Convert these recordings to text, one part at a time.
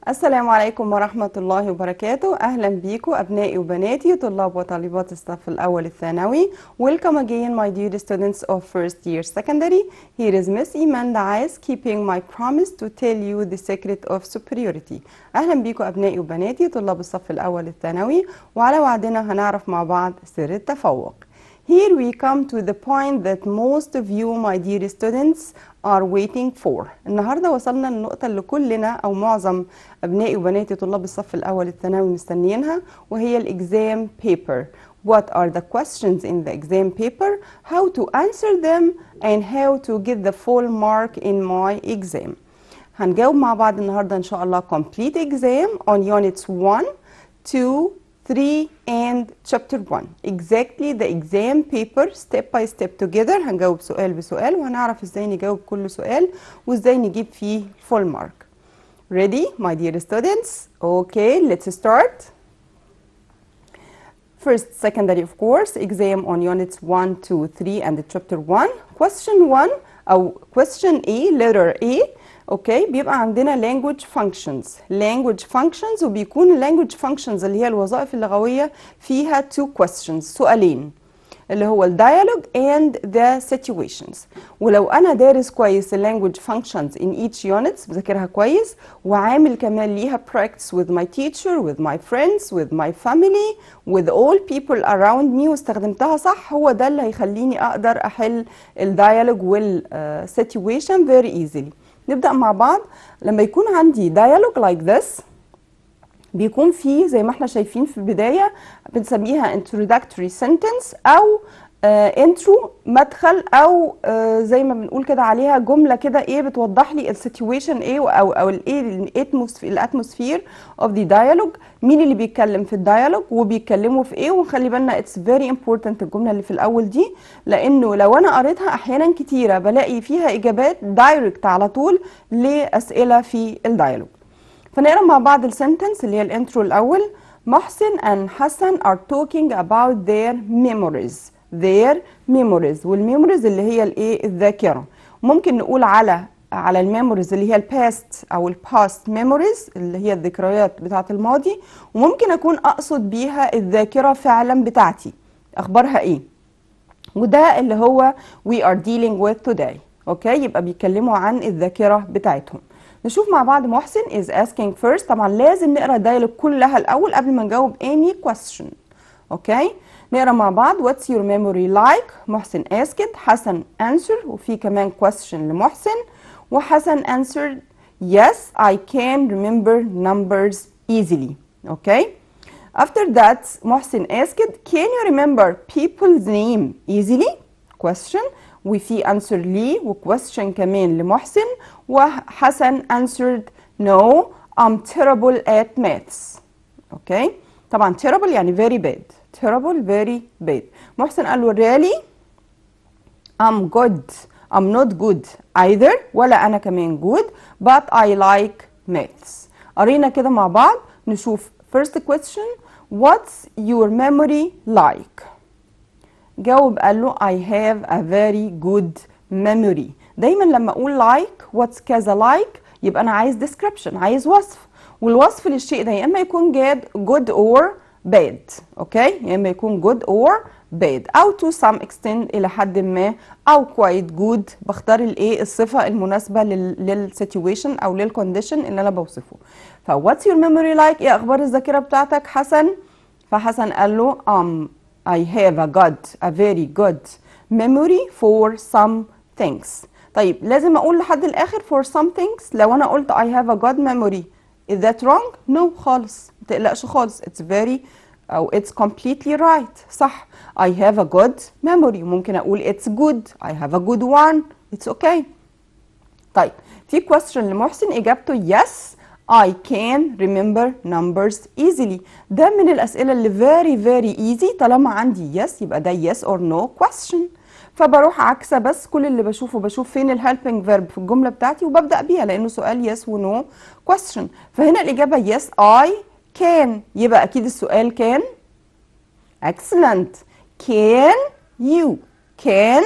السلام عليكم ورحمة الله وبركاته أهلا بيكم أبنائي وبناتي طلاب وطالبات الصف الأول الثانوي Welcome again my dear students of first year secondary Here is Miss Iman Daes keeping my promise to tell you the secret of superiority أهلا بيكم أبنائي وبناتي طلاب الصف الأول الثانوي وعلى وعدنا هنعرف مع بعض سر التفوق Here we come to the point that most of you my dear students are waiting for النهاردة وصلنا للنقطة اللي كلنا أو معظم أبنائي وبناتي طلاب الصف الأول الثانوي مستنيينها وهي الإكزام paper What are the questions in the exam paper How to answer them and how to get the full mark in my exam هنجاوب مع بعض النهاردة إن شاء الله complete exam on units 1 2 3 and chapter 1 exactly the exam paper step by step together هنجاوب سؤال بسؤال وهنعرف ازاي نجاوب كل سؤال وازاي نجيب فيه full mark ready my dear students okay let's start first secondary of course exam on units 1 2 3 and chapter 1 question 1 او question A letter A اوكي بيبقى عندنا language functions language functions وبيكون language functions اللي هي الوظائف اللغويه فيها two questions سؤالين اللي هو ال dialogue and the situations ولو انا دارس كويس ال language functions in each unit بذاكرها كويس وعامل كمان ليها practice with my teacher with my friends with my family with all people around me واستخدمتها صح هو ده اللي هيخليني اقدر احل ال dialogue وال uh, situation very easily نبدأ مع بعض لما يكون عندي dialogue like this بيكون فيه زي ما احنا شايفين في البداية بنسميها introductory sentence أو انترو مدخل او آه زي ما بنقول كده عليها جمله كده ايه بتوضح لي السيتويشن ايه او او الايه الاتموسفير اوف ذا دايالوج مين اللي بيتكلم في الدايالوج وبيتكلموا في ايه ونخلي بالنا اتس فيري امبورتنت الجمله اللي في الاول دي لانه لو انا قريتها احيانا كتيره بلاقي فيها اجابات دايركت على طول لاسئله في الدايالوج فنقرا مع بعض السنتنس اللي هي الانترو الاول محسن and حسن are talking about their memories their memories والميموريز اللي هي الايه الذاكره ممكن نقول على على الميموريز اللي هي الباست او الباست ميموريز اللي هي الذكريات بتاعه الماضي وممكن اكون اقصد بيها الذاكره فعلا بتاعتي اخبارها ايه وده اللي هو we are dealing with today اوكي يبقى بيتكلموا عن الذاكره بتاعتهم نشوف مع بعض محسن is asking first طبعا لازم نقرا الدايلوج كلها الاول قبل ما نجاوب any question اوكي نقرا مع بعض what's your memory like محسن asked حسن answer وفي كمان question لمحسن وحسن answered yes I can remember numbers easily okay after that محسن asked can you remember people's name easily question وفي answer لي وquestion كمان لمحسن وحسن answered no I'm terrible at maths okay طبعا terrible يعني very bad terrible very bad محسن قال له really I'm good I'm not good either ولا أنا كمان good but I like maths قرينا كده مع بعض نشوف first question what's your memory like جاوب قال له I have a very good memory دايما لما أقول like what's كذا like يبقى أنا عايز description عايز وصف والوصف للشيء ده يا إما يكون جاد good or bad اوكي يا اما يكون good or bad او to some extent الى حد ما او quite good بختار الايه الصفه المناسبه للسيتويشن او للكونديشن اللي انا بوصفه ف what's your memory like ايه اخبار الذاكره بتاعتك حسن فحسن قال له um I have a good a very good memory for some things طيب لازم اقول لحد الاخر for some things لو انا قلت I have a good memory Is that wrong? No خالص ما تقلقش خالص it's very أو it's completely right صح I have a good memory ممكن أقول it's good I have a good one it's okay طيب في question لمحسن إجابته yes I can remember numbers easily ده من الأسئلة اللي very very easy طالما عندي yes يبقى ده yes or no question فبروح عكسه بس كل اللي بشوفه بشوف فين الهيلبنج فيرب في الجمله بتاعتي وببدا بيها لانه سؤال يس ونو question فهنا الاجابه يس I can يبقى اكيد السؤال كان excellent can you can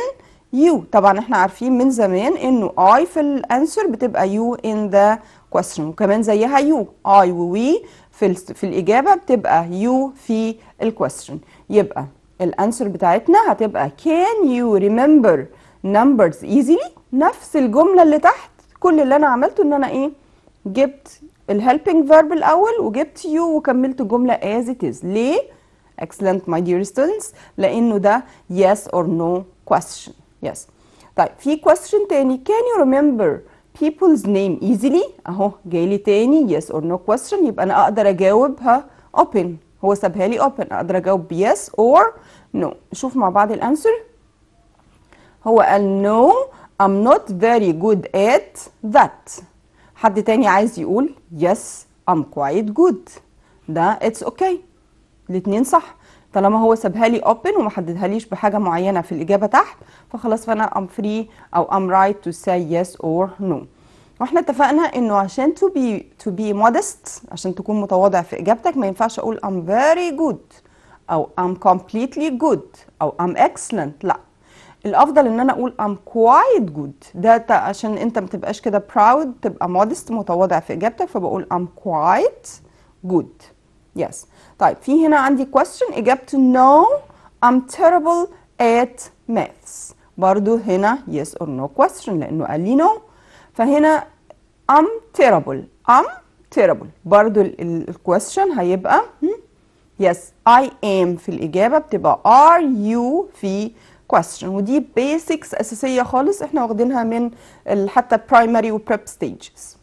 you طبعا احنا عارفين من زمان انه I في الانسر بتبقى you in the question وكمان زيها you I و we في ال- في الاجابه بتبقى you في الكويستشن يبقى الانسر بتاعتنا هتبقى can you remember numbers easily نفس الجمله اللي تحت كل اللي انا عملته ان انا ايه جبت الهيلبينج فيرب الاول وجبت you وكملت الجمله as it is ليه excellent my dear students لانه ده yes or no question yes طيب في question تاني can you remember people's name easily اهو جايلي تاني yes or no question يبقى انا اقدر اجاوبها open هو سابها لي open اقدر اجاوب yes or no نشوف مع بعض الانسر هو قال no I'm not very good at that حد تاني عايز يقول yes I'm quite good ده it's okay الاتنين صح طالما هو سابها لي open وما حددهاليش بحاجة معينة في الإجابة تحت فخلاص فأنا I'm free أو I'm right to say yes or no واحنا اتفقنا انه عشان to be to be modest عشان تكون متواضع في اجابتك ما ينفعش اقول I'm very good او I'm completely good او I'm excellent لا الافضل ان انا اقول I'm quite good ده ت- عشان انت ما تبقاش كده proud تبقى modest متواضع في اجابتك فبقول I'm quite good yes طيب في هنا عندي question اجابته no I'm terrible at maths برضو هنا yes or no question لانه قال لي no فهنا I'm terrible I'm terrible برضو ال- ال- الكويستشن هيبقى hmm? yes I am في الإجابة بتبقى are you في question ودي basics أساسية خالص احنا واخدينها من ال- حتى primary و prep stages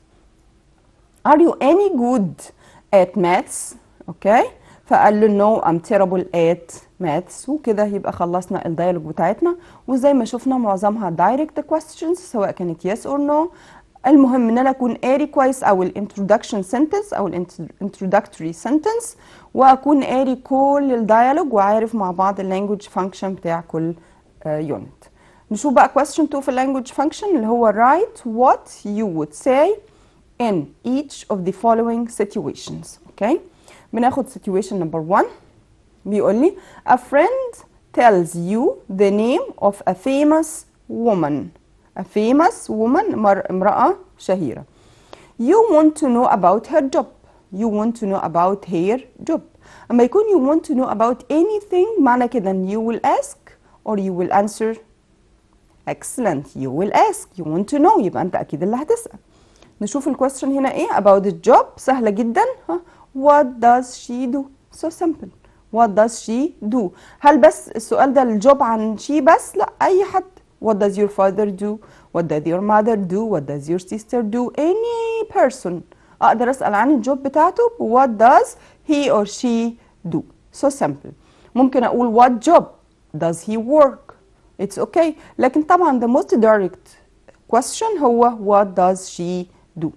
are you any good at maths اوكي فقال له no I'm terrible at maths وكده يبقى خلصنا الديالوج بتاعتنا وزي ما شفنا معظمها direct questions سواء كانت yes or no المهم ان انا اكون قاري كويس او الانترودكشن sentence او الانترودكتوري sentence واكون قاري كل الديالوج وعارف مع بعض اللانجوج فانكشن بتاع كل يونت نشوف بقى question 2 في اللانجوج فانكشن اللي هو write what you would say in each of the following situations okay بناخد situation number one بيقول لي a friend tells you the name of a famous woman a famous woman مر امرأة شهيرة you want to know about her job you want to know about her job أما يكون you want to know about anything معنى كده ان you will ask or you will answer excellent you will ask you want to know يبقى انت اكيد اللي هتسأل نشوف الكويستشن هنا ايه about the job سهلة جدا ها what does she do so simple what does she do هل بس السؤال ده الجوب عن she بس لا اي حد what does your father do what does your mother do what does your sister do any person اقدر اسال عن الجوب بتاعته what does he or she do so simple ممكن اقول what job does he work it's okay لكن طبعا the most direct question هو what does she do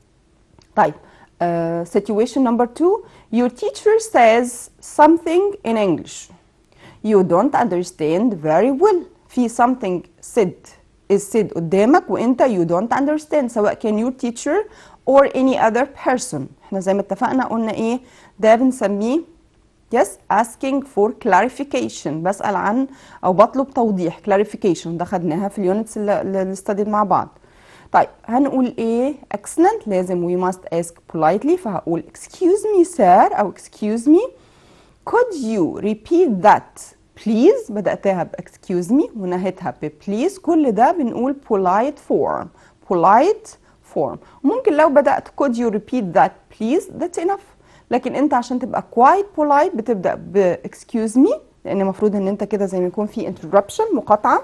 طيب uh, situation number two your teacher says something in English you don't understand very well في something said is said قدامك وانت you don't understand سواء كان your teacher or any other person احنا زي ما اتفقنا قلنا ايه ده بنسميه yes asking for clarification بسأل عن او بطلب توضيح clarification ده خدناها في اليونتس اللي, اللي استديد مع بعض طيب هنقول ايه excellent لازم we must ask politely فهقول excuse me sir او excuse me could you repeat that please بدأتها ب excuse me ونهيتها ب please كل ده بنقول polite form polite form ممكن لو بدأت could you repeat that please that's enough لكن انت عشان تبقى quite polite بتبدأ ب excuse me لان المفروض ان انت كده زي ما يكون في interruption مقاطعة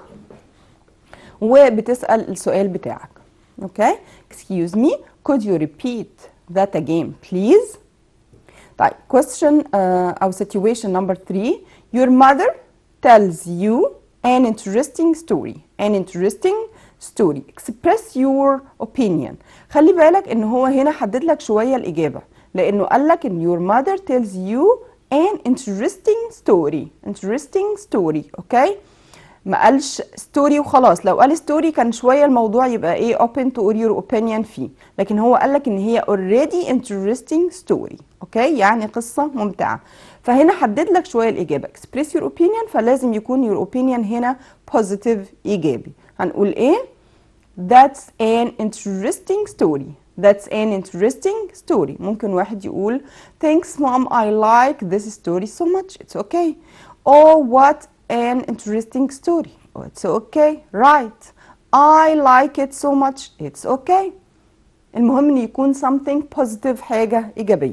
وبتسأل السؤال بتاعك اوكي excuse me could you repeat that again please طيب question uh, أو situation number three your mother tells you an interesting story an interesting story express your opinion خلي بالك ان هو هنا حدد لك شوية الإجابة لأنه قال لك ان your mother tells you an interesting story interesting story اوكي ما قالش ستوري وخلاص لو قال ستوري كان شويه الموضوع يبقى ايه open to all your opinion فيه لكن هو قال لك ان هي already interesting story اوكي يعني قصه ممتعه فهنا حدد لك شويه الاجابه express your opinion فلازم يكون your opinion هنا positive ايجابي هنقول ايه that's an interesting story that's an interesting story ممكن واحد يقول thanks mom I like this story so much it's okay oh what an interesting story oh, it's okay right I like it so much it's okay المهم ان يكون something positive حاجة إيجابية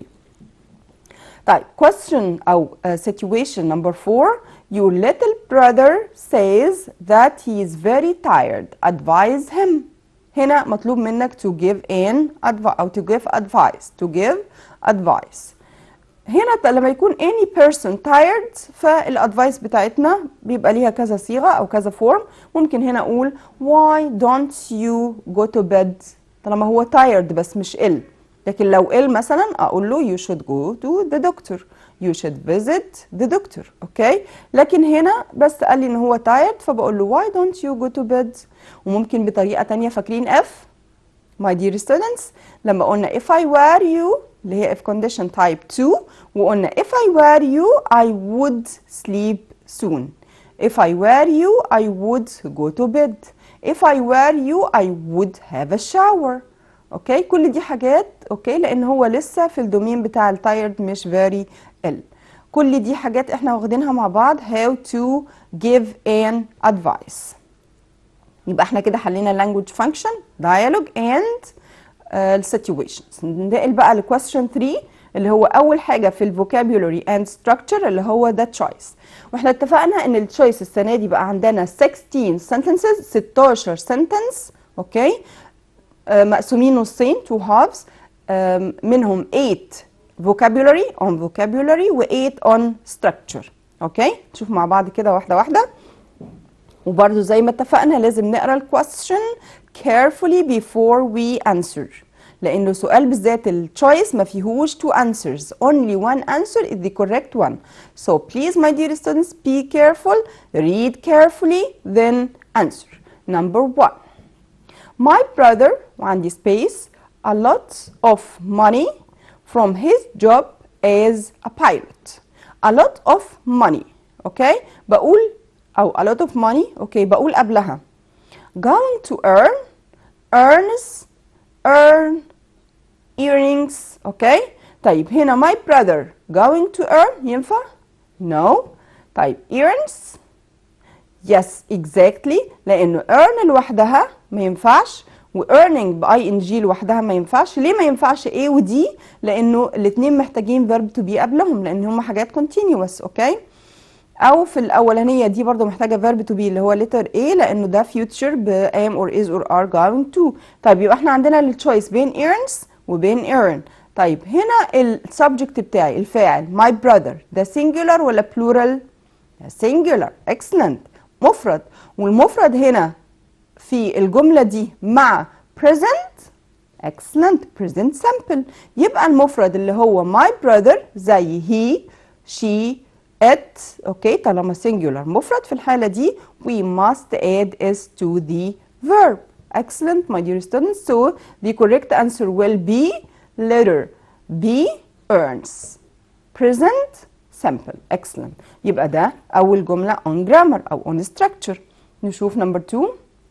طيب question أو uh, situation number four your little brother says that he is very tired advise him هنا مطلوب منك to give an advice أو to give advice to give advice هنا لما يكون any person tired فالادفايس بتاعتنا بيبقى ليها كذا صيغه او كذا فورم ممكن هنا اقول why don't you go to bed طالما هو tired بس مش ill لكن لو ill مثلا اقول له you should go to the doctor you should visit the doctor اوكي لكن هنا بس قال لي ان هو tired فبقول له why don't you go to bed وممكن بطريقه تانية فاكرين if my dear students لما قلنا if I were you اللي هي if condition type 2 وقلنا if I were you I would sleep soon if I were you I would go to bed if I were you I would have a shower اوكي كل دي حاجات اوكي لان هو لسه في الدومين بتاع التايرد مش very ill كل دي حاجات احنا واخدينها مع بعض how to give an advice يبقى احنا كده حلينا language function dialogue and uh, situations ننتقل بقى ل question 3 اللي هو اول حاجه في الفوكابولري اند structure اللي هو the choice واحنا اتفقنا ان التشويس السنه دي بقى عندنا 16 sentences 16 sentence اوكي آه مقسومين نصين two halves آه منهم 8 vocabulary on vocabulary و 8 on structure اوكي نشوف مع بعض كده واحده واحده وبرده زي ما اتفقنا لازم نقرا الكويستشن carefully before we answer لانه سؤال بالذات التشويس ما فيهوش two answers only one answer is the correct one so please my dear students be careful read carefully then answer number one my brother وعندي space a lot of money from his job as a pilot a lot of money okay بقول او a lot of money اوكي بقول قبلها going to earn earns earn earnings اوكي طيب هنا my brother going to earn ينفع no طيب earns yes exactly لانه earn لوحدها ما ينفعش و earning باي ان جي لوحدها ما ينفعش ليه ما ينفعش A و D لانه الاثنين محتاجين verb to be قبلهم لان هم حاجات continuous اوكي او في الاولانيه دي برضو محتاجه verb to be اللي هو letter A لانه ده future ب am or is or are going to طيب يبقى احنا عندنا التشويس بين earns وبين earn طيب هنا السبجكت بتاعي الفاعل my brother ده singular ولا plural ده singular excellent مفرد والمفرد هنا في الجملة دي مع present excellent present simple يبقى المفرد اللي هو my brother زي he she it اوكي طالما singular مفرد في الحالة دي we must add s to the verb excellent my dear students so the correct answer will be letter B earns present simple excellent يبقى ده أول جملة on grammar أو on structure نشوف number two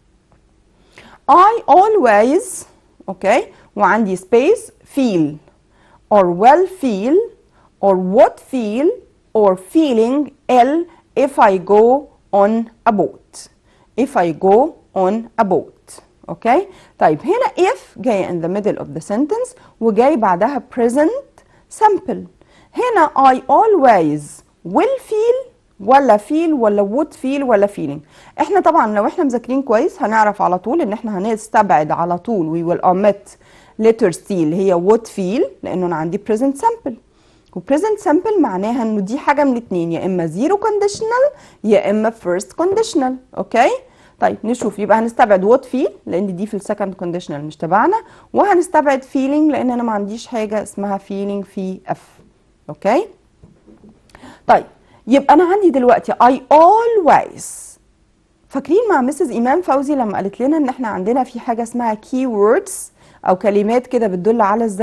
I always okay وعندي space feel or will feel or would feel or feeling ill if I go on a boat if I go on a boat اوكي طيب هنا if جايه in the middle of the sentence وجاي بعدها present simple هنا I always will feel ولا feel ولا would feel ولا feeling احنا طبعا لو احنا مذاكرين كويس هنعرف على طول ان احنا هنستبعد على طول we will omit letter C اللي هي would feel لانه انا عندي present simple و present simple معناها انه دي حاجه من اتنين يا اما zero conditional يا اما first conditional اوكي طيب نشوف يبقى هنستبعد what feel لان دي في السكند كونديشنال مش تبعنا وهنستبعد feeling لان انا ما عنديش حاجه اسمها feeling في F اوكي طيب يبقى انا عندي دلوقتي I always فاكرين مع مسز ايمان فوزي لما قالت لنا ان احنا عندنا في حاجه اسمها key words او كلمات كده بتدل على الزمن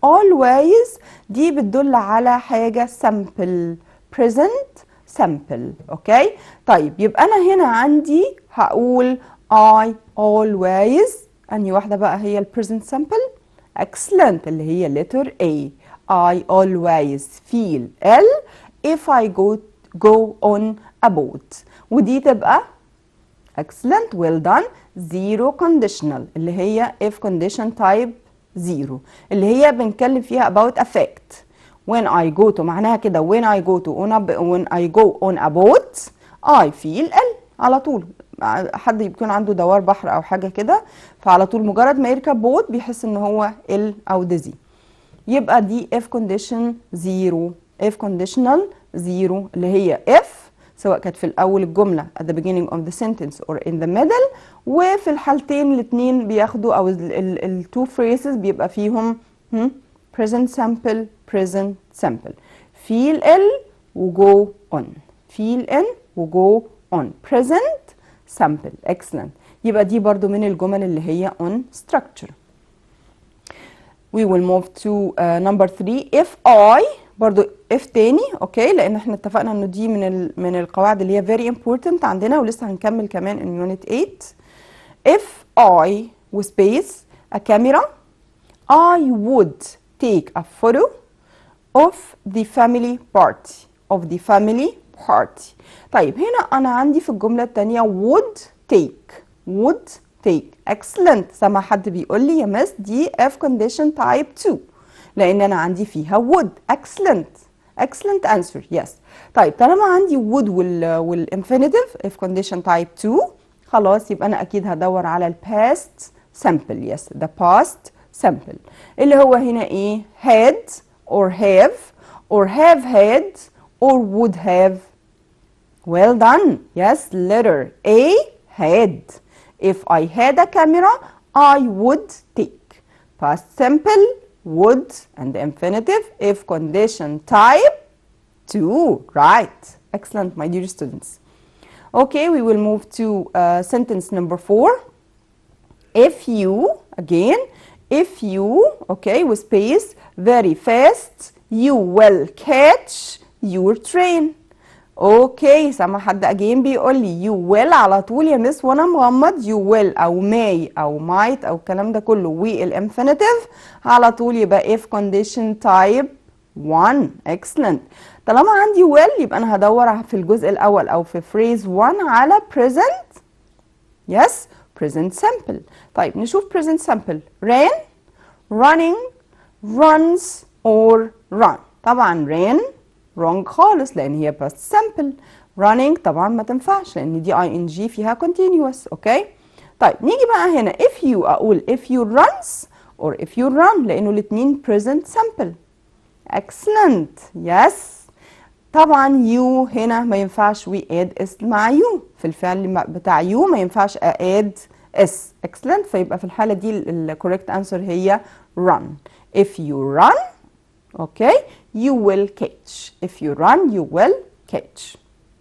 always دي بتدل على حاجة simple present simple اوكي طيب يبقى انا هنا عندي هقول I always انهي واحدة بقى هي ال present simple excellent اللي هي letter A I always feel ill if I go go on a boat ودي تبقى excellent well done zero conditional اللي هي if condition type zero اللي هي بنتكلم فيها about effect when I go to معناها كده when I go to on a, when I go on a boat I feel ill على طول حد يكون عنده دوار بحر او حاجه كده فعلى طول مجرد ما يركب بوت بيحس ان هو ill او dizzy يبقى دي if condition zero if conditional zero اللي هي if سواء كانت في الأول الجملة at the beginning of the sentence or in the middle وفي الحالتين الاتنين بياخدوا أو ال two phrases بيبقى فيهم hmm, present simple present simple feel ill و go on feel in و go on present simple excellent يبقى دي برضو من الجمل اللي هي on structure we will move to uh, number three if I برضو if تاني اوكي لان احنا اتفقنا انه دي من ال من القواعد اللي هي very important عندنا ولسه هنكمل كمان in unit 8 if I وسبيس a camera I would take a photo of the family party of the family party طيب هنا انا عندي في الجملة التانية would take would take excellent سمع حد بيقول لي يا مس دي F condition type 2 لان انا عندي فيها would excellent excellent answer yes طيب طالما عندي would وال والinfinitive if condition type 2 خلاص يبقى انا اكيد هدور على ال past simple yes the past simple اللي هو هنا ايه had or have or have had or would have well done yes letter A had if I had a camera I would take past simple would and the infinitive if condition type 2 right excellent my dear students okay we will move to uh, sentence number 4 if you again if you okay with space very fast you will catch your train اوكي سامع حد اجين بيقول لي you will على طول يا مس وانا مغمض you will او may او might او الكلام ده كله والانفينيتيف على طول يبقى if condition type 1 excellent طالما عندي will يبقى انا هدور في الجزء الاول او في phrase 1 على present yes present simple طيب نشوف present simple ran running runs or run طبعا ran wrong خالص لان هي past simple running طبعا ما تنفعش لان دي ing فيها continuous اوكي طيب نيجي بقى هنا if you اقول if you runs or if you run لانه الاثنين present simple excellent yes طبعا you هنا ما ينفعش we add اس مع you في الفعل بتاع you ما ينفعش add اس excellent فيبقى في الحالة دي ال correct answer هي run if you run okay you will catch if you run you will catch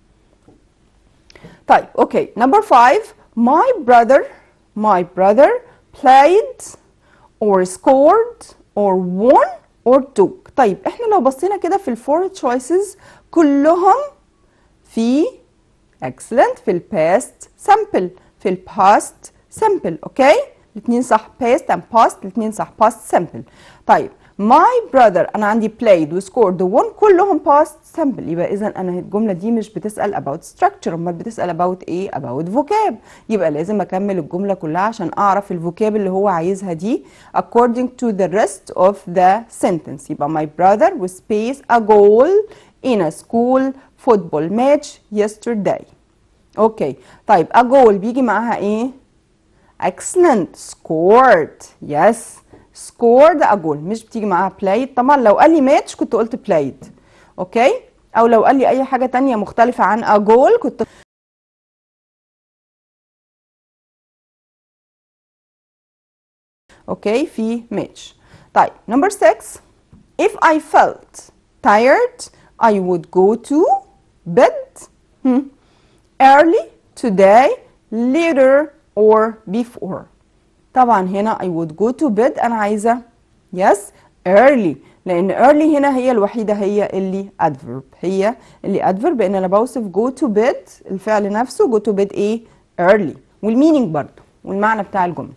طيب okay number five my brother my brother played or scored or won or took طيب احنا لو بصينا كده في الفور choices كلهم في excellent في الباست simple في الباست simple اوكي الاثنين صح past and past الاثنين صح past simple طيب my brother انا عندي played و scored و won كلهم past simple يبقى اذا انا الجمله دي مش بتسال about structure امال بتسال about ايه about vocab يبقى لازم اكمل الجمله كلها عشان اعرف الفوكاب اللي هو عايزها دي according to the rest of the sentence يبقى my brother with space a goal in a school football match yesterday اوكي طيب a goal بيجي معاها ايه excellent scored yes scored a goal مش بتيجي معاها played طبعا لو قال لي match كنت قلت played اوكي او لو قال لي اي حاجه تانية مختلفه عن a goal كنت اوكي في match طيب number 6 if I felt tired I would go to bed hmm. early today later or before طبعا هنا I would go to bed أنا عايزة yes early لان early هنا هي الوحيده هي اللي adverb هي اللي adverb ان انا بوصف go to bed الفعل نفسه go to bed ايه early والمينينج برضه والمعنى بتاع الجمله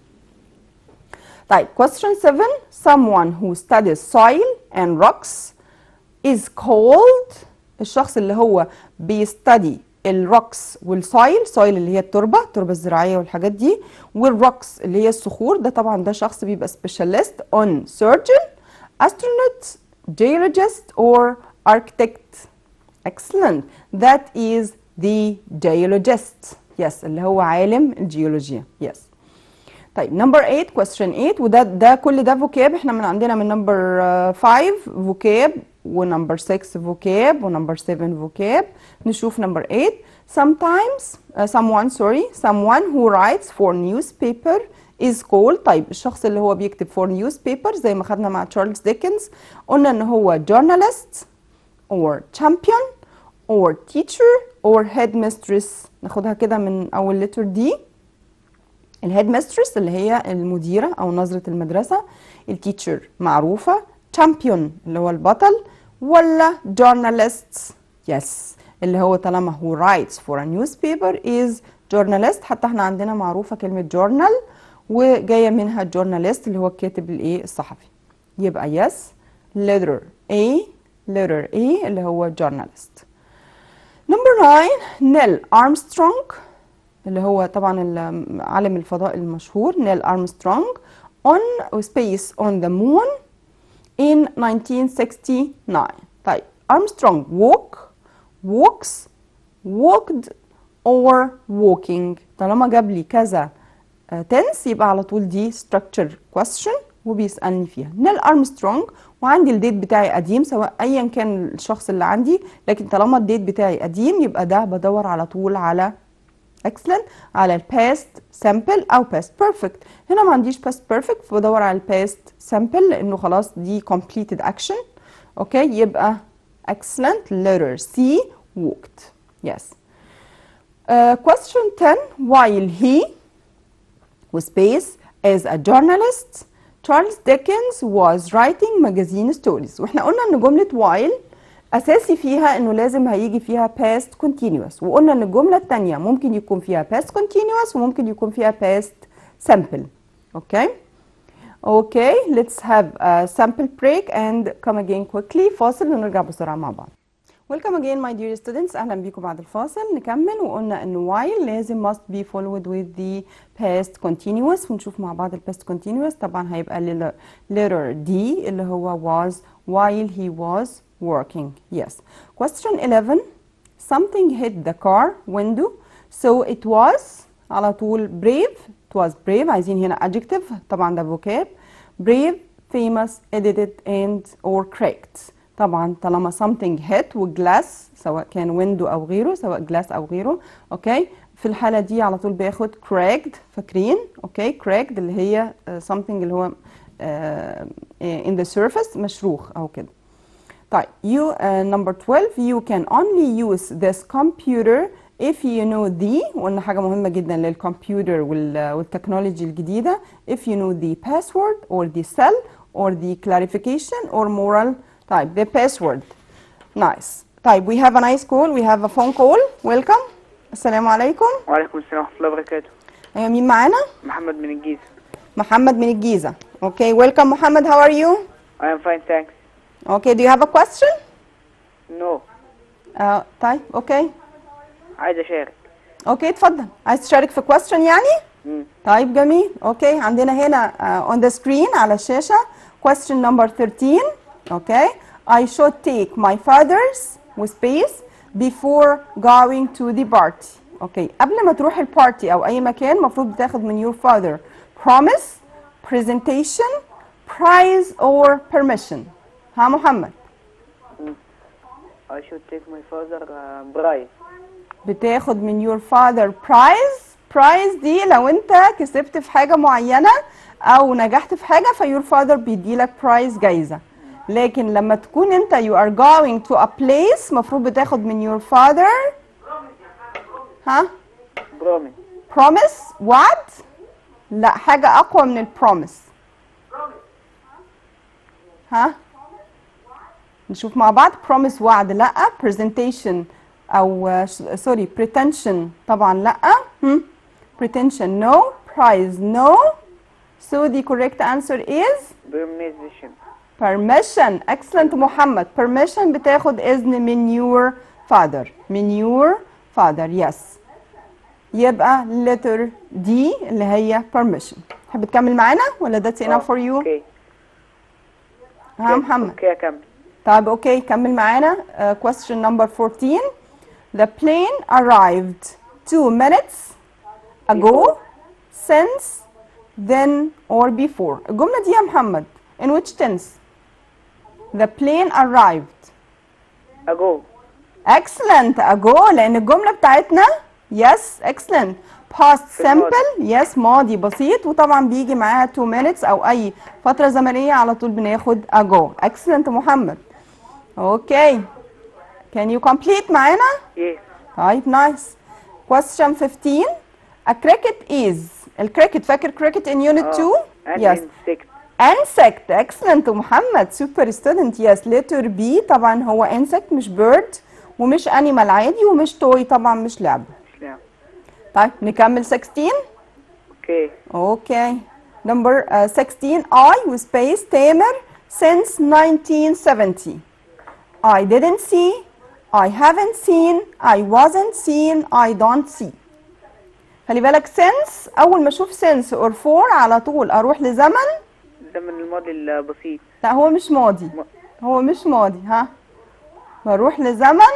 طيب question 7 someone who studies soil and rocks is called الشخص اللي هو بيستدي الروكس والسايل سايل اللي هي التربه التربه الزراعيه والحاجات دي والروكس اللي هي الصخور ده طبعا ده شخص بيبقى specialist on surgeon astronaut geologist or architect excellent that is the geologist yes اللي هو عالم الجيولوجيا yes طيب نمبر 8 question 8 وده ده كل ده فوكاب احنا من عندنا من نمبر 5 فوكاب ونمبر 6 فوكاب ونمبر 7 فوكاب نشوف نمبر 8 sometimes uh, someone sorry someone who writes for newspaper is called طيب الشخص اللي هو بيكتب for newspaper زي ما خدنا مع تشارلز ديكنز قلنا ان هو journalist or champion or teacher or headmistress ناخدها كده من اول letter دي الهيد ميسترس اللي هي المديرة أو نظرة المدرسة التيتشر معروفة تشامبيون اللي هو البطل ولا journalist يس اللي هو طالما هو writes for a newspaper is journalist حتى احنا عندنا معروفة كلمة journal وجاية منها journalist اللي هو الكاتب الايه الصحفي يبقى يس letter A letter A اللي هو journalist number 9 نيل أرمسترونج اللي هو طبعا ال- عالم الفضاء المشهور نيل أرمسترونج on space on the moon in 1969 طيب أرمسترونج walk walks walked or walking طالما جاب لي كذا تنس يبقى على طول دي structure question وبيسألني فيها نيل أرمسترونج وعندي الديت بتاعي قديم سواء أيا كان الشخص اللي عندي لكن طالما الديت بتاعي قديم يبقى ده بدور على طول على excellent على الباست simple او past perfect هنا ما عنديش past perfect فبدور على الباست simple لانه خلاص دي completed action اوكي يبقى excellent letter C walked yes uh, question 10 while he وسبيس as a journalist Charles Dickens was writing magazine stories واحنا قلنا ان جملة while اساسي فيها انه لازم هيجي فيها past continuous وقلنا ان الجملة التانية ممكن يكون فيها past continuous وممكن يكون فيها past simple okay okay let's have a sample break and come again quickly فاصل ونرجع بسرعة مع بعض Welcome again my dear students أهلا بيكم بعد الفاصل نكمل وقلنا إنه while لازم must be followed with the past continuous ونشوف مع بعض ال past continuous طبعا هيبقى ال- letter D اللي هو was while he was working yes question 11 something hit the car window so it was على طول brave it was brave عايزين هنا adjective طبعا ده vocab brave famous edited and or correct طبعا طالما something hit وجلاس سواء كان window او غيره سواء جلاس او غيره اوكي في الحاله دي على طول باخد cracked فاكرين اوكي cracked اللي هي uh, something اللي هو uh, in the surface مشروخ او كده طيب you uh, number 12 you can only use this computer if you know the وقلنا حاجة مهمة جدا للكمبيوتر وال, والتكنولوجي الجديدة if you know the password or the cell or the clarification or moral طيب the password nice طيب we have a nice call we have a phone call welcome السلام عليكم وعليكم السلام ورحمة الله وبركاته ايوه مين معانا محمد من الجيزة محمد من الجيزة okay welcome محمد how are you I am fine thanks okay do you have a question no uh, طيب okay عايز أشارك اوكي اتفضل عايز تشارك في question يعني مم. طيب جميل اوكي عندنا هنا uh, on the screen على الشاشة question number 13 اوكي I should take my father's with space before going to the party اوكي قبل ما تروح البارتي او اي مكان المفروض بتاخد من your father promise presentation prize or permission ها محمد I should take my father uh, bride بتاخد من your father prize prize دي لو انت كسبت في حاجة معينة او نجحت في حاجة فيور father بيديلك prize جايزة لكن لما تكون انت you are going to a place مفروض بتاخد من your father ها promise promise what لا حاجة اقوى من البروميس ها نشوف مع بعض promise وعد لا presentation او سوري pretension طبعا لا هم؟ pretension no prize no so the correct answer is Permission. permission excellent محمد permission بتاخد اذن من your father من your father yes يبقى letter D اللي هي permission تحب تكمل معانا ولا that's enough for you اوكي ها محمد اوكي اكمل طيب اوكي كمل معانا uh, question number 14 the plane arrived two minutes ago since then or before الجملة دي يا محمد in which tense the plane arrived اجو excellent ago لان الجمله بتاعتنا yes excellent past في simple yes ماضي بسيط وطبعا بيجي معاها 2 minutes او اي فتره زمنيه على طول بناخد ago excellent محمد اوكي can you complete معانا يس طيب nice question 15 a cricket is الكريكت فاكر cricket in unit 2 yes insect insect excellent محمد super student yes letter B طبعا هو insect مش bird ومش animal عادي ومش toy طبعا مش لعبة مش لعب طيب نكمل 16 اوكي okay number uh, 16 I was space تامر since 1970 I didn't see I haven't seen I wasn't seen I don't see خلي بالك since أول ما أشوف since or for على طول أروح لزمن ده من الماضي البسيط لا هو مش ماضي م- هو مش ماضي ها بروح لزمن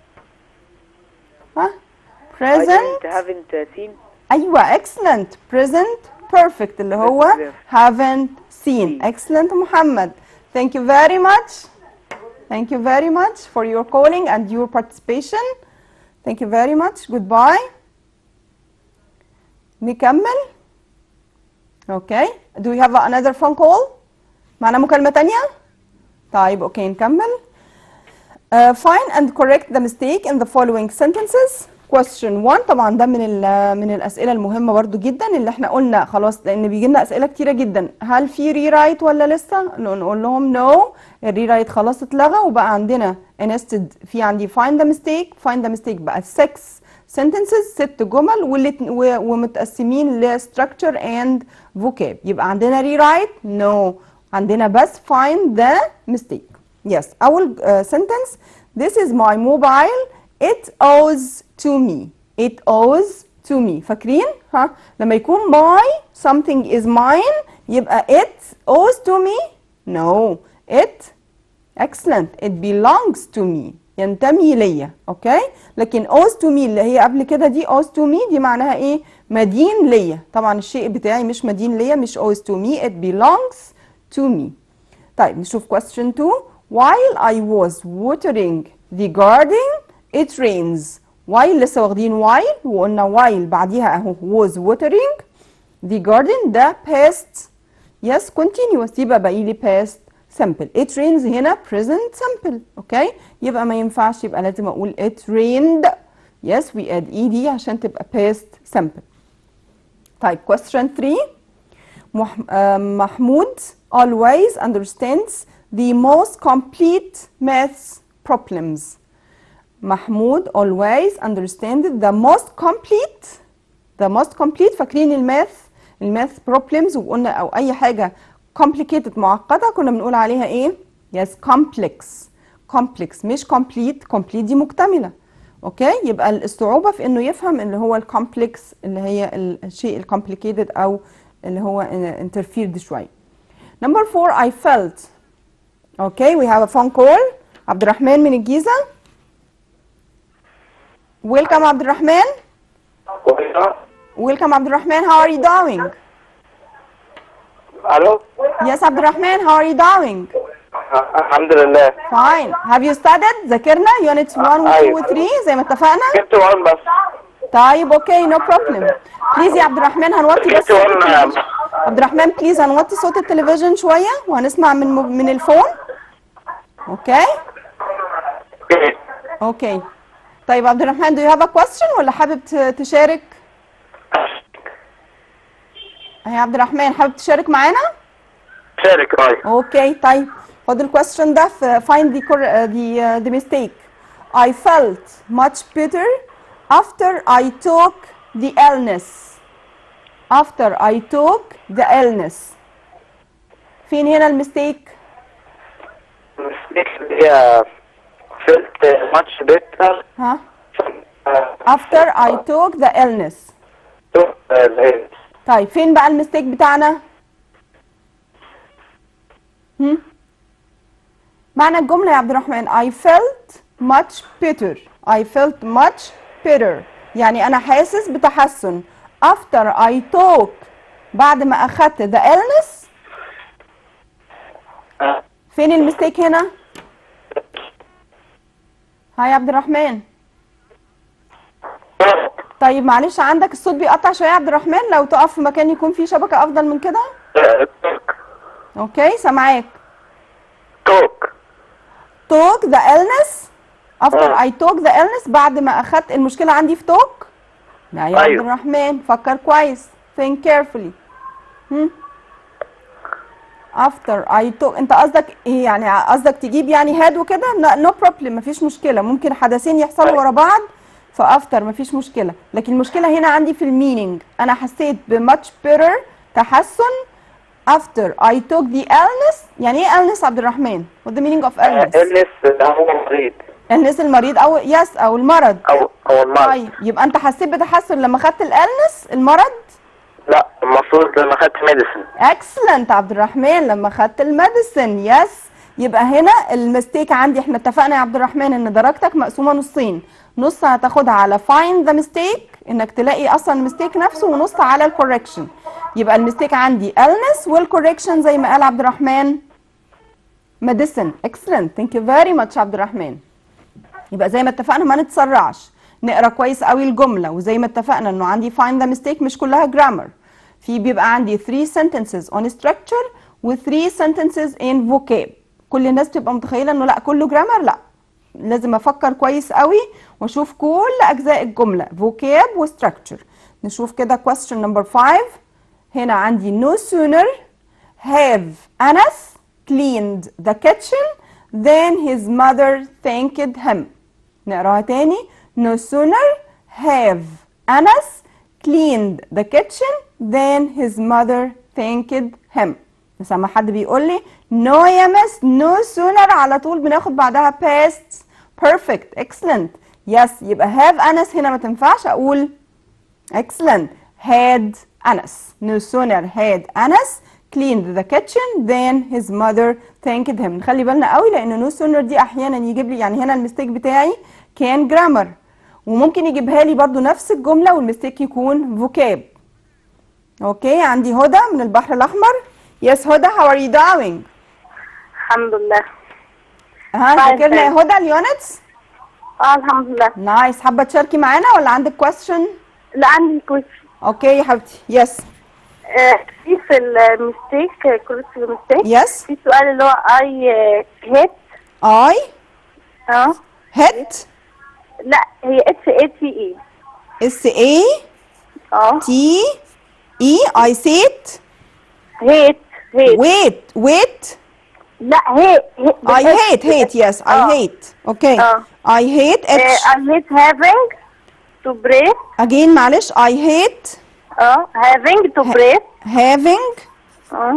ها I present didn't haven't seen ايوه excellent present perfect اللي هو Perfect. haven't seen excellent محمد thank you very much thank you very much for your calling and your participation thank you very much goodbye نكمل okay do we have another phone call معنا مكالمة تانية طيب اوكي نكمل Uh, find and correct the mistake in the following sentences. Question 1 طبعا ده من ال- من الاسئله المهمه برضو جدا اللي احنا قلنا خلاص لان بيجي لنا اسئله كتيره جدا هل في ري رايت ولا لسه نقول لهم نو الري رايت خلاص اتلغى وبقى عندنا instead في عندي find the mistake find the mistake بقى 6 sentences ست جمل واللي و- ومتقسمين ل structure and vocab يبقى عندنا ري رايت نو عندنا بس find the mistake Yes, أول uh, sentence This is my mobile It owes to me It owes to me فاكرين؟ ها؟ لما يكون my something is mine يبقى it owes to me No It excellent It belongs to me ينتمي ليا اوكي لكن owes to me اللي هي قبل كده دي owes to me دي معناها ايه مدين ليا طبعا الشيء بتاعي مش مدين ليا مش owes to me it belongs to me طيب نشوف question 2 while I was watering the garden it rains while لسه واخدين while وقلنا while بعديها اهو was watering the garden ده past yes continuous يبقى باقي لي past simple it rains هنا present simple اوكي يبقى ما ينفعش يبقى لازم اقول it rained yes we add ed عشان تبقى past simple طيب question 3 مح, آه، محمود always understands the most complete maths problems. محمود always understands the most complete the most complete فاكرين الماث الماث problems وقلنا او اي حاجه complicated معقده كنا بنقول عليها ايه؟ yes complex complex مش complete complete دي مكتمله اوكي يبقى الصعوبه في انه يفهم اللي هو الكومبلكس اللي هي ال- الشيء الكومبليكيتد او اللي هو interfered شويه number four I felt okay we have a phone call عبد الرحمن من الجيزه welcome عبد الرحمن welcome عبد الرحمن how are you doing الو yes عبد الرحمن how are you doing الحمد لله fine have you studied ذاكرنا units 1 و 2 و أيوة. 3 زي ما اتفقنا جبت وان بس طيب اوكي نو بروبلم بليز يا عبد الرحمن هنوطي بس جبت صوت وان التلفزيون. عبد الرحمن بليز هنوطي صوت التلفزيون شويه وهنسمع من مو- من الفون اوكي اوكي طيب عبد الرحمن do you have a question ولا حابب ت- تشارك يا عبد الرحمن حابب تشارك معانا شارك رايك اوكي طيب خد الكويستشن ده في find the cor- uh, the uh, the mistake I felt much better after I took the illness after I took the illness فين هنا المستيك هي felt much better ها after I took the illness طيب فين بقى المستيك بتاعنا هم؟ معنى الجملة يا عبد الرحمن I felt much better I felt much better يعني أنا حاسس بتحسن after I took بعد ما أخدت the illness فين المستيك هنا؟ هاي يا عبد الرحمن طيب معلش عندك الصوت بيقطع شوية يا عبد الرحمن لو تقف في مكان يكون فيه شبكة أفضل من كده أوكي سامعاك توك took the illness after آه. I took the illness بعد ما أخدت المشكلة عندي في took لا يا عبد أيوه. الرحمن فكر كويس think carefully هم؟ after I took انت قصدك ايه يعني قصدك تجيب يعني هاد وكده no, no problem مفيش مشكلة ممكن حدثين يحصلوا أيوه. ورا بعض فافتر مفيش مشكلة لكن المشكلة هنا عندي في المينينج انا حسيت ب much better تحسن after I took the illness يعني ايه illness عبد الرحمن what the meaning of illness النس هو مريض illness المريض او يس او المرض او او المرض طيب يبقى انت حسيت بتحسن لما خدت الالنس المرض لا المفروض لما خدت ميديسن اكسلنت عبد الرحمن لما خدت الميديسن يس يبقى هنا المستيك عندي احنا اتفقنا يا عبد الرحمن ان درجتك مقسومه نصين نص هتاخدها على find the mistake انك تلاقي اصلا المستيك نفسه ونص على الكوركشن يبقى المستيك عندي illness والكوركشن زي ما قال عبد الرحمن medicine excellent thank you very much عبد الرحمن يبقى زي ما اتفقنا ما نتسرعش نقرا كويس قوي الجمله وزي ما اتفقنا انه عندي find the mistake مش كلها grammar في بيبقى عندي 3 sentences on structure و 3 sentences in vocab كل الناس بتبقى متخيله انه لا كله grammar لا لازم افكر كويس قوي واشوف كل اجزاء الجمله vocab و structure نشوف كده question number 5 هنا عندي no sooner have Anas cleaned the kitchen then his mother thanked him نقراها تاني no sooner have Anas cleaned the kitchen then his mother thanked him بس لما حد بيقول لي no يا مس no sooner على طول بناخد بعدها past perfect excellent yes يبقى have Anas هنا ما تنفعش اقول excellent had Anas no sooner had Anas cleaned the kitchen then his mother thanked him نخلي بالنا قوي لان no sooner دي احيانا يجيب لي يعني هنا المستيك بتاعي كان grammar وممكن يجيبها لي برضو نفس الجمله والمستيك يكون vocab اوكي عندي هدى من البحر الاحمر yes هدى how are you doing الحمد لله ها Fine, فاكرنا يا thanks. هدى اليونتس اه الحمد لله نايس حابه تشاركي معانا ولا عندك question لا عندي كويس اوكي يا حبيبتي يس آه في في المستيك كورس المستيك يس في سؤال اللي هو اي هيت I اه hit لا هي اتش اي تي اي S A اه T E I said هيت هيت wait wait لا هيت I hate hate yes I آه. hate okay آه. I hate آه H I hate having to breathe again معلش I hate اه having to breathe having اه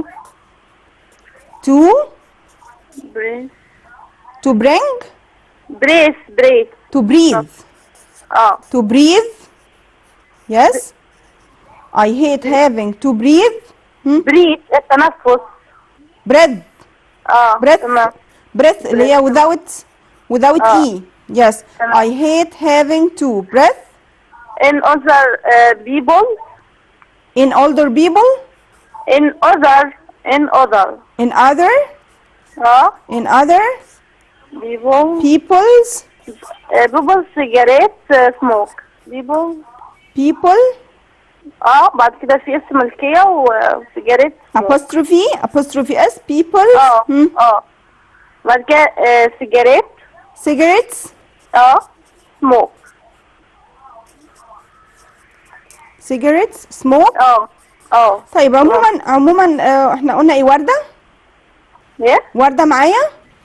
to breathe to bring breathe breathe to breathe اه to breathe yes I hate having to breathe hmm? breathe التنفس breath اه breath تمام breath اللي هي without without آه. E yes تمام. I hate having to breath in other uh, people in older people in other in other in other اه in other people people's uh, people cigarette uh, smoke people people اه بعد كده في اسم ملكية وسيجاريت smoke. apostrophe apostrophe s people اه hmm? اه بعد كده آه، سيجاريت cigarettes اه سموك cigarettes smoke اه اه طيب عموما عموما آه، احنا قلنا ايه وردة ايه ورده معايا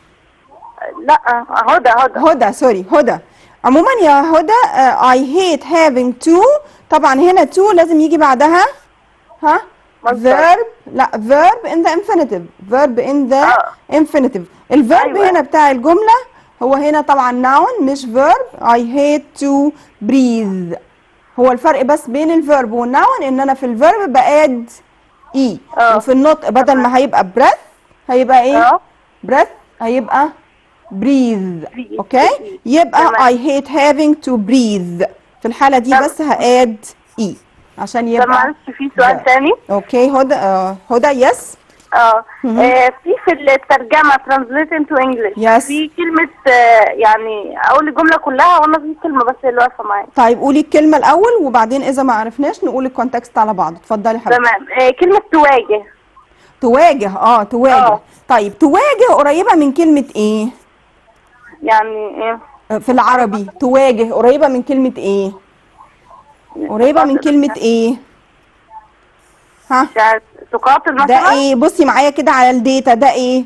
لا هدى هدى هدى سوري هدى عموما يا هدى آه، I hate having to طبعا هنا to لازم يجي بعدها ها مصدر. verb لا verb in the infinitive verb in the آه. infinitive الفيرب أيوة. هنا بتاع الجملة هو هنا طبعا noun مش verb I hate to breathe هو الفرق بس بين الفيرب والناون ان انا في الفيرب بقاد اي آه. وفي النطق بدل ما هيبقى breath هيبقى ايه اه breath هيبقى breathe Breathe. اوكي يبقى تمام. I hate having to breathe في الحالة دي تمام. بس هاد اي عشان طب يبقى معلش في سؤال ده. تاني اوكي هدى آه هدى يس اه آه، في في الترجمة translate into English Yes. في كلمة آه، يعني أقول الجملة كلها وأنا في كلمة بس اللي واقفة معايا طيب قولي الكلمة الأول وبعدين إذا ما عرفناش نقول الكونتكست على بعض اتفضلي حبيبتي تمام آه، كلمة تواجه تواجه اه تواجه آه. طيب تواجه قريبة من كلمة ايه؟ يعني ايه آه، في العربي تواجه قريبة من كلمة ايه؟ قريبة من كلمة ايه؟ ها؟ مش عارف تقاتل مثلا ده ايه؟ بصي معايا كده على الداتا ده ايه؟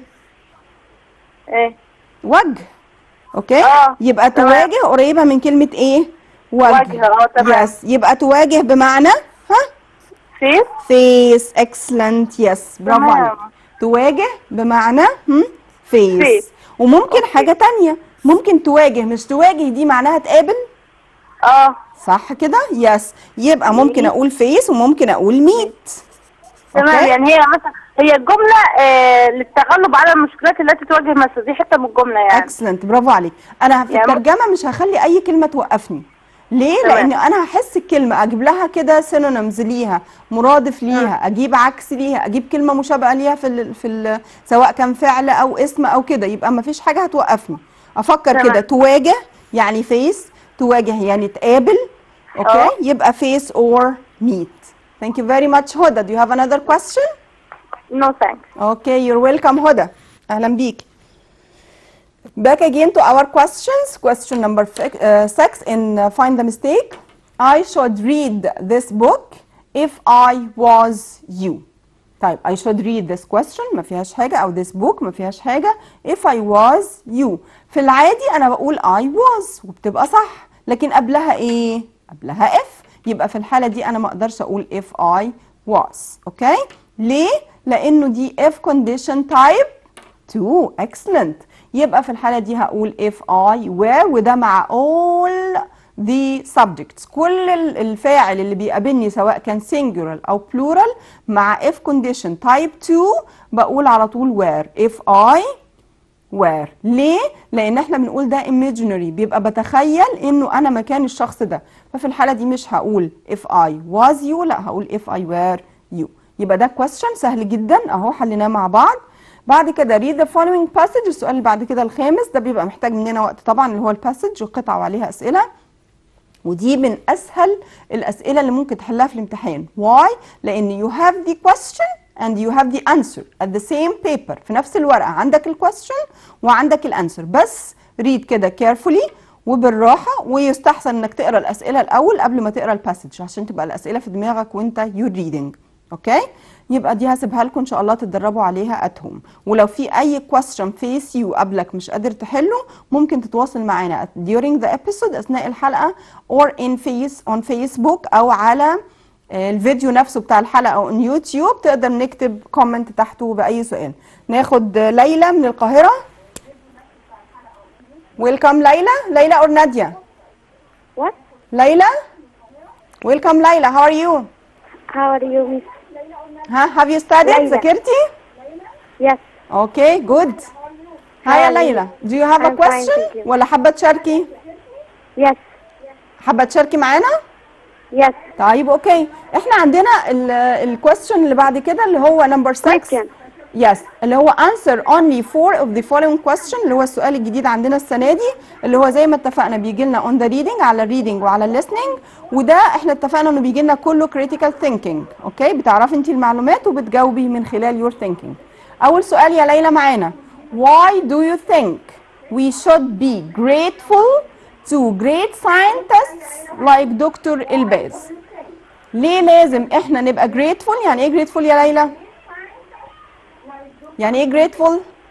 ايه وجه اوكي آه، يبقى تمام. تواجه قريبه من كلمه ايه وجه وجه، آه، تمام. يس يبقى تواجه بمعنى ها فيس فيس اكسلنت يس برافو تمام. عليك تواجه بمعنى هم فيس Face. وممكن أوكي. حاجه تانية ممكن تواجه مش تواجه دي معناها تقابل اه صح كده يس يبقى ممكن ميت. اقول فيس وممكن اقول ميت تمام أوكي؟ يعني هي مثلا هي الجملة آه للتغلب على المشكلات التي تواجه مصر دي حتة من الجملة يعني اكسلنت برافو عليك انا في يعني الترجمه مش هخلي اي كلمه توقفني ليه تمام. لان انا هحس الكلمه اجيب لها كده سينونيمز ليها مرادف ليها اجيب عكس ليها اجيب كلمه مشابهه ليها في ال في ال سواء كان فعل او اسم او كده يبقى ما فيش حاجه هتوقفني افكر تمام. كده تواجه يعني فيس تواجه يعني تقابل اوكي اه. يبقى face or meet thank you very much هدى do you have another question no thanks Okay, you're welcome هدى أهلا بيك. Back again to our questions. Question number fi- uh, six in uh, Find the Mistake. I should read this book if I was you. طيب I should read this question ما فيهاش حاجة أو this book ما فيهاش حاجة if I was you. في العادي أنا بقول I was وبتبقى صح لكن قبلها إيه؟ قبلها if يبقى في الحالة دي أنا ما أقدرش أقول if I was. أوكي؟ ليه؟ لأنه دي if condition type 2 excellent يبقى في الحالة دي هقول if I were وده مع all the subjects كل ال- الفاعل اللي بيقابلني سواء كان singular أو plural مع if condition type 2 بقول على طول were if I were ليه؟ لأن احنا بنقول ده imaginary بيبقى بتخيل إنه أنا مكان الشخص ده ففي الحالة دي مش هقول if I was you لا هقول if I were you يبقى ده question سهل جدا أهو حليناه مع بعض بعد كده read the following passage السؤال اللي بعد كده الخامس ده بيبقى محتاج مننا وقت طبعا اللي هو الباسج وقطعة وعليها أسئلة ودي من اسهل الاسئله اللي ممكن تحلها في الامتحان why لان you have the question and you have the answer at the same paper في نفس الورقه عندك الكويستشن وعندك الانسر بس read كده carefully وبالراحه ويستحسن انك تقرا الاسئله الاول قبل ما تقرا الباسج عشان تبقى الاسئله في دماغك وانت you're reading اوكي يبقى دي هسيبها لكم ان شاء الله تتدربوا عليها at home ولو في اي question face you قبلك مش قادر تحله ممكن تتواصل معانا during the episode اثناء الحلقه or in face on Facebook او على آه، الفيديو نفسه بتاع الحلقه او on يوتيوب تقدر نكتب كومنت تحته باي سؤال ناخد آه، ليلى من القاهره ويلكم ليلى ليلى اور ناديه What? ليلى ويلكم ليلى how are you How are you, miss? ها have you studied ليلى. ذاكرتي Yes. اوكي جود هاي يا How are you? ليلى do you have a I'm fine, question thank you. ولا حابه تشاركي Yes. حابه تشاركي معانا Yes. طيب اوكي احنا عندنا الكويستشن اللي بعد كده اللي هو نمبر 6 Question. يس اللي هو answer only four of the following question اللي هو السؤال الجديد عندنا السنه دي اللي هو زي ما اتفقنا بيجي لنا on the reading على الريدنج وعلى الليسننج وده احنا اتفقنا انه بيجي لنا كله critical thinking اوكي بتعرفي انت المعلومات وبتجاوبي من خلال your thinking اول سؤال يا ليلى معانا why do you think we should be grateful to great scientists like دكتور الباز ليه لازم احنا نبقى grateful يعني ايه grateful يا ليلى يعني ايه grateful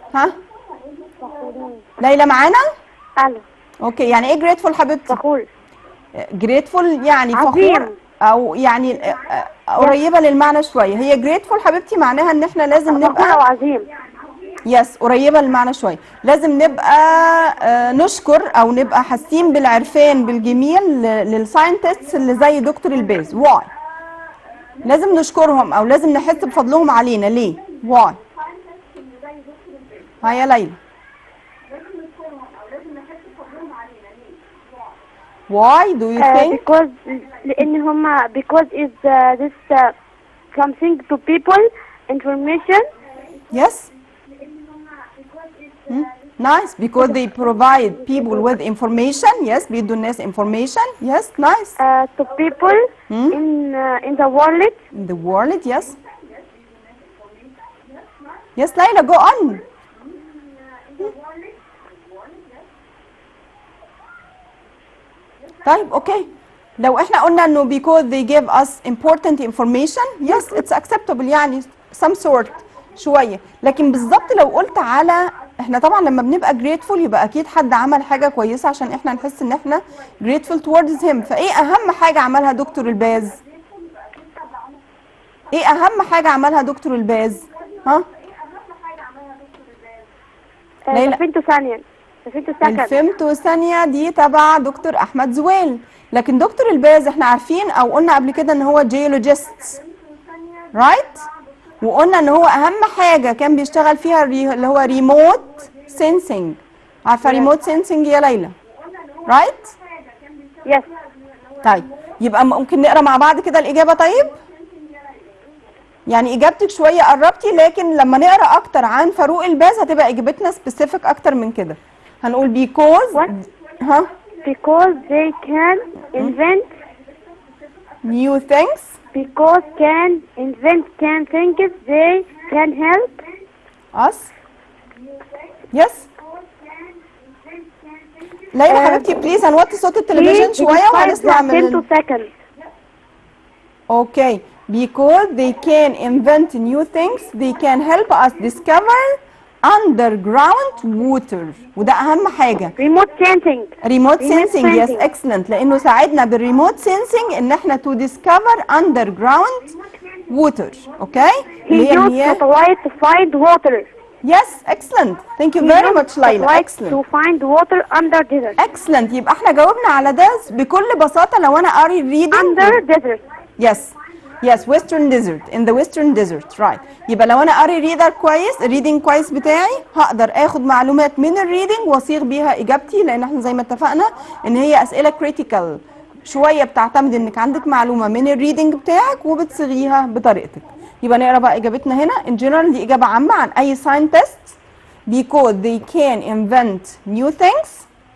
ها ليلى معانا الو اوكي يعني ايه grateful حبيبتي فخور grateful يعني عظيم. فخور او يعني آه، آه، قريبه للمعنى شويه هي grateful حبيبتي معناها ان احنا لازم فخورة نبقى وعظيم يس قريبه للمعنى شويه لازم نبقى آه، نشكر او نبقى حاسين بالعرفان بالجميل للساينتستس اللي زي دكتور الباز واي لازم نشكرهم او لازم نحس بفضلهم علينا ليه واي ها يا ليلى why do you Uh, think because لأن هما because is uh, this uh, something to people information Yes. Hmm? Nice because they provide people with information. Yes, بيدوا الناس information. Yes, nice. uh, to people Hmm? in uh, in the world In the world, yes. Yes, Layla, go on. طيب اوكي لو احنا قلنا انه because they give us important information yes it's acceptable يعني some sort شويه لكن بالظبط لو قلت على احنا طبعا لما بنبقى grateful يبقى اكيد حد عمل حاجه كويسه عشان احنا نحس ان احنا grateful towards him فايه اهم حاجه عملها دكتور الباز ايه اهم حاجه عملها دكتور الباز ها uh, ليلى. سفينته ثانية سفينته سكن الفيمتو ثانية دي تبع دكتور أحمد زويل لكن دكتور الباز احنا عارفين أو قلنا قبل كده إن هو جيولوجيست رايت وقلنا إن هو أهم حاجة كان بيشتغل فيها الري- اللي هو ريموت سينسينج عارفة ريموت سينسينج يا ليلى رايت يس طيب يبقى ممكن نقرا مع بعض كده الإجابة طيب يعني إجابتك شوية قربتي لكن لما نقرا أكتر عن فاروق الباز هتبقى إجابتنا سبيسيفيك أكتر من كده هنقول because What? ها because they can invent new things because can invent can think they can help us yes ليلى آه، حبيبتي بليز هنوطي صوت التلفزيون شويه وهنسمع من ال... 10 seconds اوكي because they can invent new things they can help us discover underground water وده اهم حاجه remote sensing ريموت Remote سينسينج يس sensing. اكسلنت لانه ساعدنا بالريموت سينسينج ان احنا تو ديسكفر underground water اوكي he اللي هي used المياه satellite to find water يس اكسلنت ثانك يو He فيري used ماتش ليلى satellite اكسلنت to find water under desert اكسلنت يبقى احنا جاوبنا على ده بكل بساطه لو انا قاري الريدنج under desert يس يس ويسترن ديزرت ان ذا ويسترن ديزرت رايت يبقى لو انا قاري ريدر كويس الريدنج كويس بتاعي هقدر اخد معلومات من الريدنج واصيغ بيها اجابتي لان احنا زي ما اتفقنا ان هي اسئله كريتيكال شويه بتعتمد انك عندك معلومه من الريدنج بتاعك وبتصيغيها بطريقتك يبقى نقرا بقى اجابتنا هنا ان جنرال دي اجابه عامه عن اي ساينتست because they can invent new things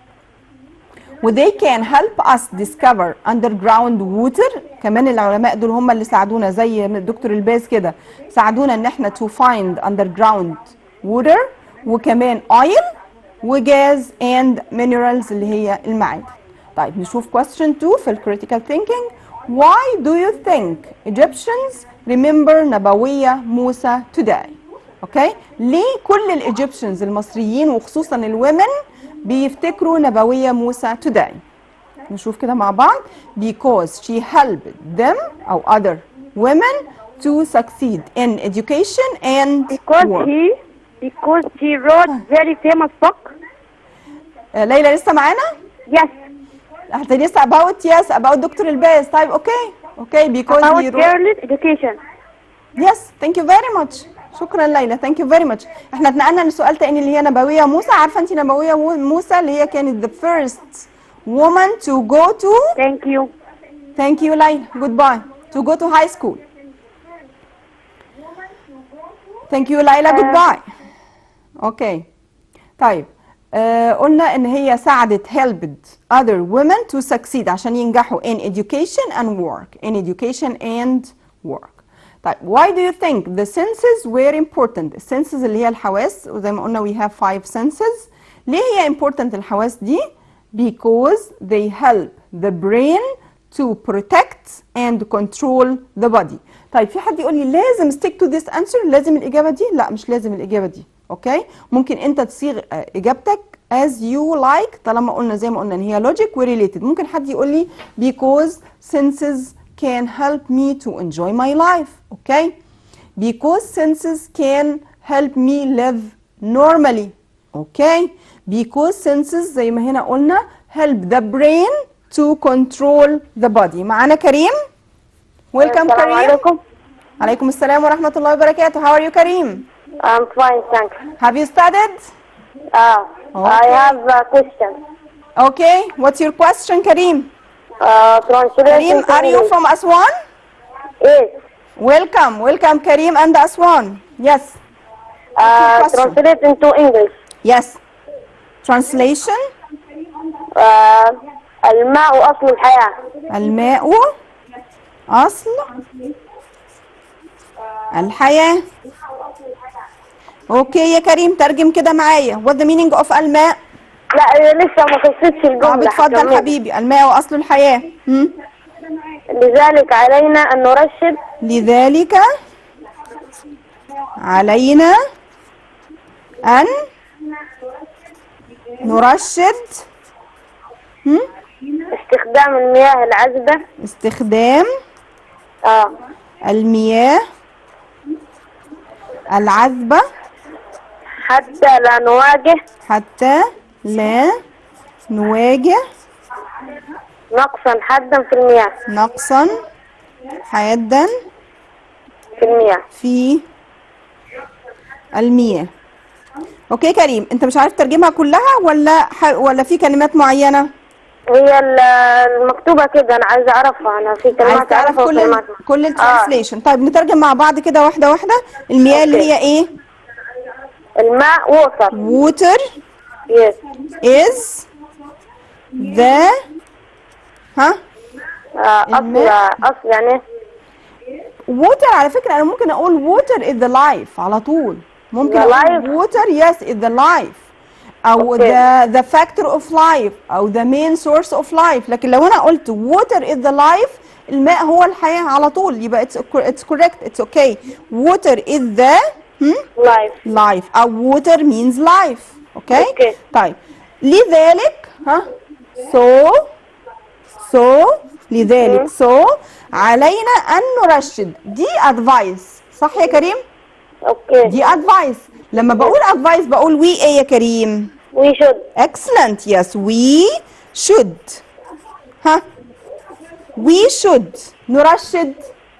و they can help us discover underground water كمان العلماء دول هم اللي ساعدونا زي الدكتور الباز كده ساعدونا ان احنا to find underground water وكمان oil وجاز and minerals اللي هي المعادن طيب نشوف question 2 في ال critical thinking why do you think Egyptians remember نبوية موسى today اوكي ليه كل الايجيبشنز المصريين وخصوصا الومن بيفتكروا نبوية موسى today نشوف كده مع بعض because she helped them أو other women to succeed in education and because work. he because he wrote very famous book آه، ليلى لسه معانا؟ yes حتى لسه about yes about دكتور الباز طيب اوكي اوكي because about he wrote girls education Yes, thank you very much. شكرا ليلى thank you very much. احنا اتنقلنا لسؤال تاني اللي هي نبوية موسى، عارفة انت نبوية مو- موسى اللي هي كانت the first woman to go to thank you thank you ليلى goodbye to go to high school. Thank you ليلى goodbye. اوكي. طيب آه قلنا ان هي ساعدت helped other women to succeed عشان ينجحوا in education and work in education and work طيب why do you think the senses were important السنسز اللي هي الحواس وزي ما قلنا we have five senses ليه هي important الحواس دي because they help the brain to protect and control the body طيب في حد يقول لي لازم stick to this answer لازم الإجابة دي لا مش لازم الإجابة دي اوكي ممكن انت تصيغ آه، اجابتك as you like طالما قلنا زي ما قلنا ان هي logic و related ممكن حد يقول لي because senses can help me to enjoy my life اوكي because senses can help me live normally اوكي because senses زي ما هنا قلنا help the brain to control the body معانا كريم welcome السلام كريم عليكم عليكم السلام ورحمة الله وبركاته how are you كريم I'm fine thanks have you studied uh, I Okay. have a question okay what's your question كريم uh, translation كريم to are you English. from Aswan yes welcome welcome كريم and Aswan yes uh, question. translate into English yes translation uh, الماء أصل الحياة الماء أصل الحياة اوكي يا كريم ترجم كده معايا what the meaning of الماء لا لسه ما خلصتش اه الجملة بتفضل هكملها. حبيبي الماء أصل الحياة هم؟ لذلك علينا أن نرشد لذلك علينا أن نرشد هم؟ استخدام المياه العذبة استخدام آه. المياه العذبة حتى لا نواجه حتى لا نواجه نقصا حدا في المياه نقصا حادا في المياه في المياه اوكي كريم انت مش عارف ترجمها كلها ولا ح... ولا في كلمات معينه هي ال- المكتوبة كده أنا عايزة أعرفها أنا في عايز كلمات تعرف أعرفها كل وكلمات ال... كل الترانسليشن طيب نترجم مع بعض كده واحده واحده المياه اللي أوكي. هي ايه الماء ووتر water يس is the ها آه، أصل الماء. أصل يعني water على فكرة أنا ممكن أقول water is the life على طول ممكن The أقول water yes is the life أو Okay. the the factor of life أو the main source of life لكن لو أنا قلت water is the life الماء هو الحياة على طول يبقى it's it's correct it's okay water is the hmm? لايف life أو water means life okay Okay. طيب لذلك ها so so لذلك so علينا أن نرشد دي advice صح يا كريم أوكي دي advice لما بقول advice بقول we ايه يا كريم وي شود excellent yes we should ها we should نرشد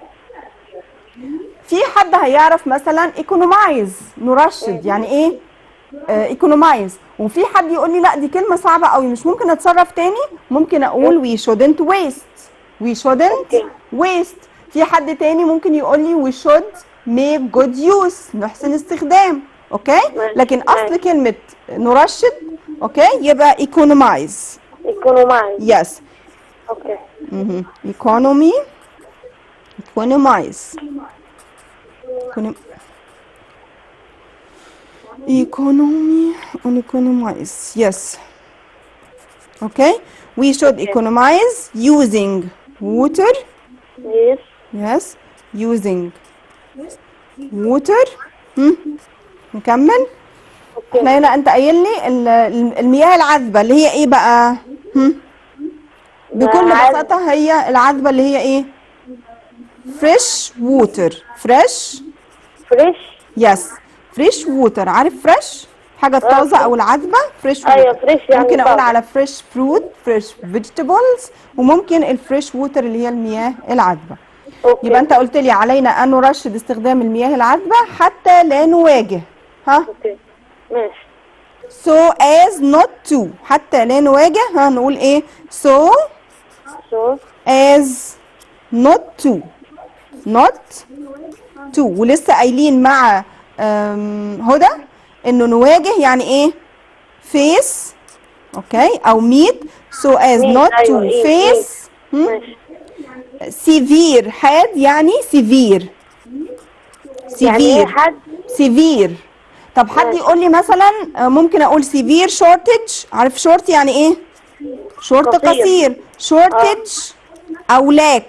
في حد هيعرف مثلا economize نرشد يعني ايه آه economize وفي حد يقول لي لا دي كلمة صعبة قوي مش ممكن اتصرف تاني ممكن اقول we shouldn't waste we shouldn't Okay. waste في حد تاني ممكن يقول لي we should make good use نحسن استخدام اوكي ماشي. لكن اصل ماشي. كلمة نرشد اوكي يبقى economize يكونوا معي yes أوكي Mhm. economy economize Econom- economy and economize yes okay we should economize using water يس yes using water هم؟ نكمل احنا هنا انت قايل لي ال- ال- المياه العذبه اللي هي ايه بقى هم؟ بكل عذبة. بساطه هي العذبه اللي هي ايه فريش ووتر فريش فريش يس فريش ووتر عارف فريش حاجه طازه او العذبه فريش أيوة، fresh يعني ممكن اقول طازة. على فريش فروت فريش فيجيتابلز وممكن الفريش ووتر اللي هي المياه العذبه أوكي يبقى انت قلت لي علينا ان نرشد استخدام المياه العذبه حتى لا نواجه ها أوكي ماشي so as not to حتى لا نواجه ها نقول ايه so شو as not to not to ولسه قايلين مع أم، هدى انه نواجه يعني ايه face اوكي او meet so as meet، not to أيوة، إيه، face هم؟ ماشي severe حاد يعني severe يعني إيه severe حد سيفير طب حد ماشي. يقول لي مثلا آه، ممكن اقول سيفير شورتج عارف شورت يعني ايه شورت قصير. قصير شورتج او لاك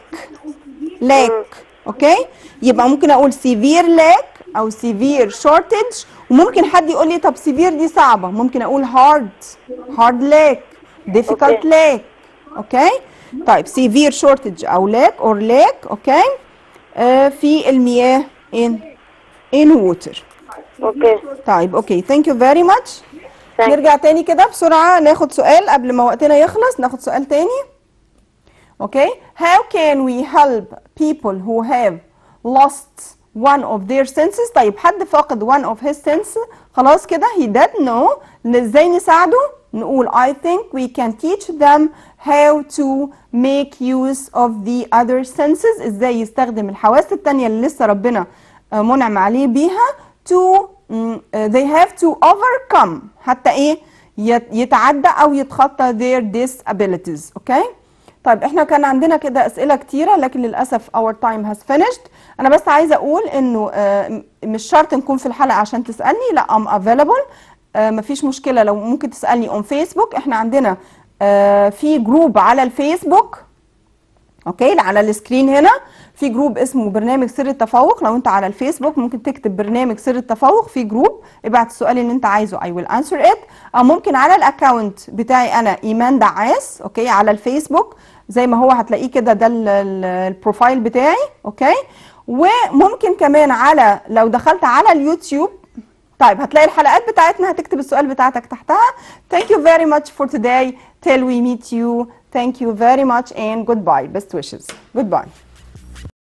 لاك اوكي يبقى ممكن اقول سيفير لاك او سيفير شورتج وممكن حد يقول لي طب سيفير دي صعبه ممكن اقول هارد هارد ليك difficult Okay. lake اوكي طيب سيفير شورتج او ليك اور ليك اوكي آه في المياه in in water Okay. طيب اوكي ثانك يو فيري ماتش Thank نرجع تاني كده بسرعة ناخد سؤال قبل ما وقتنا يخلص ناخد سؤال تاني اوكي how can we help people who have lost one of their senses طيب حد فاقد one of his senses خلاص كده he did know ازاي نساعده نقول I think we can teach them how to make use of the other senses ازاي يستخدم الحواس التانية اللي لسه ربنا آه، منعم عليه بيها to mm, uh, they have to overcome حتى ايه يت- يتعدى او يتخطى their disabilities اوكي طيب احنا كان عندنا كده اسئله كتيره لكن للاسف our time has finished انا بس عايزه اقول انه آه، م- مش شرط نكون في الحلقه عشان تسالني لا I'm available آه، مفيش مشكله لو ممكن تسالني on فيسبوك احنا عندنا آه، في جروب على الفيسبوك اوكي على السكرين هنا في جروب اسمه برنامج سر التفوق لو انت على الفيسبوك ممكن تكتب برنامج سر التفوق في جروب ابعت السؤال اللي انت عايزه I will answer it او ممكن على الاكونت بتاعي انا ايمان دعاس اوكي على الفيسبوك زي ما هو هتلاقيه كده ده ال- ال- البروفايل بتاعي اوكي وممكن كمان على لو دخلت على اليوتيوب طيب هتلاقي الحلقات بتاعتنا هتكتب السؤال بتاعتك تحتها thank you very much for today till we meet you thank you very much and goodbye best wishes goodbye